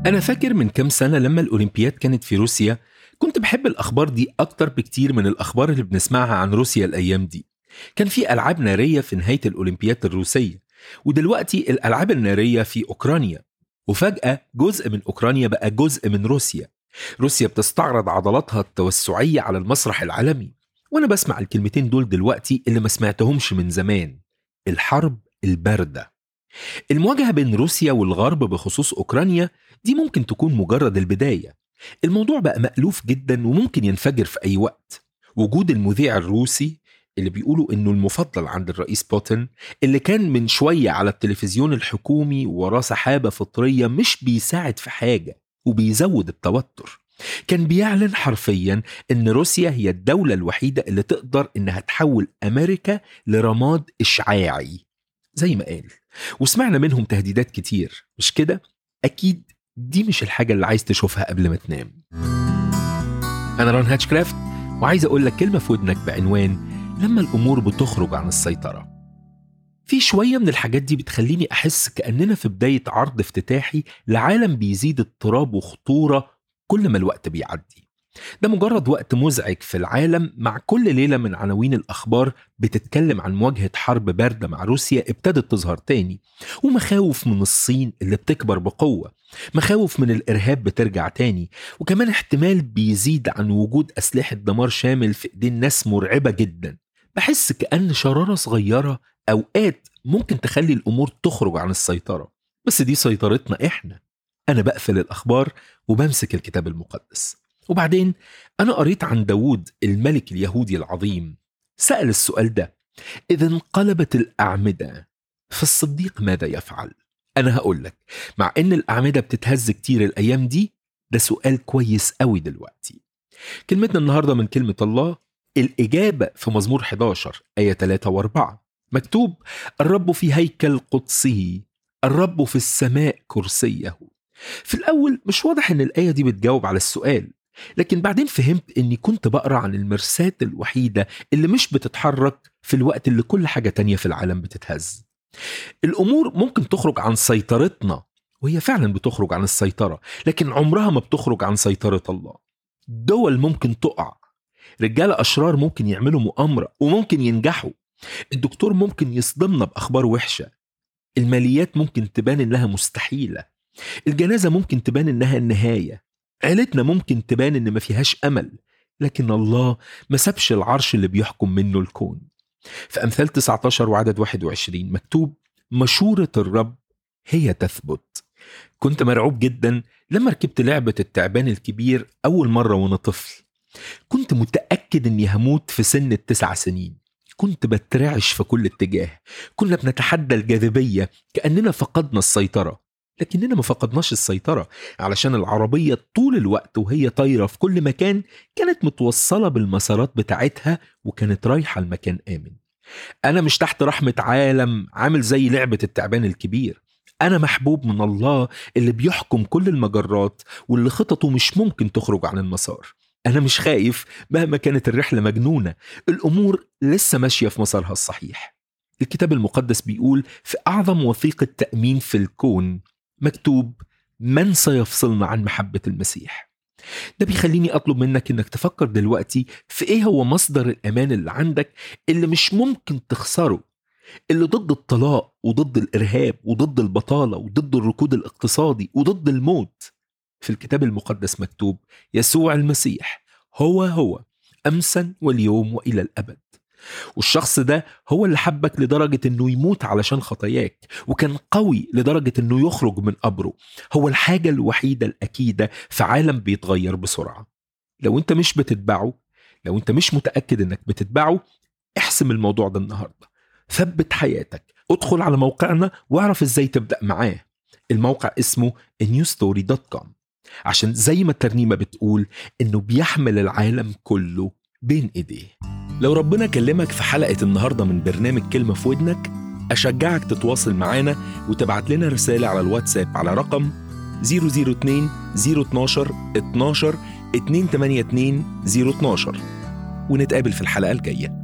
أنا فاكر من كام سنة لما الأولمبياد كانت في روسيا كنت بحب الأخبار دي أكتر بكتير من الأخبار اللي بنسمعها عن روسيا الأيام دي كان في ألعاب نارية في نهاية الأولمبياد الروسية ودلوقتي الألعاب النارية في أوكرانيا وفجأة جزء من أوكرانيا بقى جزء من روسيا روسيا بتستعرض عضلاتها التوسعية على المسرح العالمي وأنا بسمع الكلمتين دول دلوقتي اللي ما سمعتهمش من زمان الحرب الباردة المواجهة بين روسيا والغرب بخصوص أوكرانيا دي ممكن تكون مجرد البداية الموضوع بقى مألوف جدا وممكن ينفجر في أي وقت وجود المذيع الروسي اللي بيقولوا انه المفضل عند الرئيس بوتين اللي كان من شويه على التلفزيون الحكومي وراه سحابه فطريه مش بيساعد في حاجه وبيزود التوتر كان بيعلن حرفيا ان روسيا هي الدوله الوحيده اللي تقدر انها تحول امريكا لرماد اشعاعي زي ما قال وسمعنا منهم تهديدات كتير مش كده اكيد دي مش الحاجه اللي عايز تشوفها قبل ما تنام انا ران هاتشكرافت وعايز اقول لك كلمه في ودنك بعنوان لما الامور بتخرج عن السيطره في شويه من الحاجات دي بتخليني احس كاننا في بدايه عرض افتتاحي لعالم بيزيد اضطراب وخطوره كل ما الوقت بيعدي ده مجرد وقت مزعج في العالم مع كل ليله من عناوين الاخبار بتتكلم عن مواجهه حرب بارده مع روسيا ابتدت تظهر تاني ومخاوف من الصين اللي بتكبر بقوه مخاوف من الارهاب بترجع تاني وكمان احتمال بيزيد عن وجود اسلحه دمار شامل في ايدين ناس مرعبه جدا بحس كأن شرارة صغيرة أوقات ممكن تخلي الأمور تخرج عن السيطرة بس دي سيطرتنا إحنا أنا بقفل الأخبار وبمسك الكتاب المقدس وبعدين أنا قريت عن داود الملك اليهودي العظيم سأل السؤال ده إذا انقلبت الأعمدة فالصديق ماذا يفعل؟ أنا هقول لك مع إن الأعمدة بتتهز كتير الأيام دي ده سؤال كويس قوي دلوقتي كلمتنا النهاردة من كلمة الله الإجابة في مزمور 11 آية 3 و4 مكتوب الرب في هيكل قدسه الرب في السماء كرسيه في الأول مش واضح إن الآية دي بتجاوب على السؤال لكن بعدين فهمت إني كنت بقرأ عن المرساة الوحيدة اللي مش بتتحرك في الوقت اللي كل حاجة تانية في العالم بتتهز الأمور ممكن تخرج عن سيطرتنا وهي فعلا بتخرج عن السيطرة لكن عمرها ما بتخرج عن سيطرة الله دول ممكن تقع رجالة أشرار ممكن يعملوا مؤامرة وممكن ينجحوا الدكتور ممكن يصدمنا بأخبار وحشة الماليات ممكن تبان إنها مستحيلة الجنازة ممكن تبان إنها النهاية عيلتنا ممكن تبان إن ما فيهاش أمل لكن الله ما سابش العرش اللي بيحكم منه الكون في أمثال 19 وعدد 21 مكتوب مشورة الرب هي تثبت كنت مرعوب جدا لما ركبت لعبة التعبان الكبير أول مرة وأنا طفل كنت متأكد إني هموت في سن التسع سنين كنت بترعش في كل اتجاه كنا بنتحدى الجاذبية كأننا فقدنا السيطرة لكننا ما فقدناش السيطرة علشان العربية طول الوقت وهي طايرة في كل مكان كانت متوصلة بالمسارات بتاعتها وكانت رايحة المكان آمن أنا مش تحت رحمة عالم عامل زي لعبة التعبان الكبير أنا محبوب من الله اللي بيحكم كل المجرات واللي خططه مش ممكن تخرج عن المسار أنا مش خايف مهما كانت الرحلة مجنونة الأمور لسه ماشية في مسارها الصحيح الكتاب المقدس بيقول في أعظم وثيقة تأمين في الكون مكتوب من سيفصلنا عن محبة المسيح ده بيخليني أطلب منك إنك تفكر دلوقتي في إيه هو مصدر الأمان اللي عندك اللي مش ممكن تخسره اللي ضد الطلاق وضد الإرهاب وضد البطالة وضد الركود الاقتصادي وضد الموت في الكتاب المقدس مكتوب يسوع المسيح هو هو أمسا واليوم وإلى الأبد والشخص ده هو اللي حبك لدرجة انه يموت علشان خطاياك وكان قوي لدرجة انه يخرج من قبره هو الحاجة الوحيدة الأكيدة في عالم بيتغير بسرعة لو انت مش بتتبعه لو انت مش متأكد انك بتتبعه احسم الموضوع ده النهاردة ثبت حياتك ادخل على موقعنا واعرف ازاي تبدأ معاه الموقع اسمه newstory.com عشان زي ما الترنيمة بتقول انه بيحمل العالم كله بين ايديه لو ربنا كلمك في حلقة النهاردة من برنامج كلمة في ودنك أشجعك تتواصل معانا وتبعت لنا رسالة على الواتساب على رقم 002 012 12 282 012 ونتقابل في الحلقة الجاية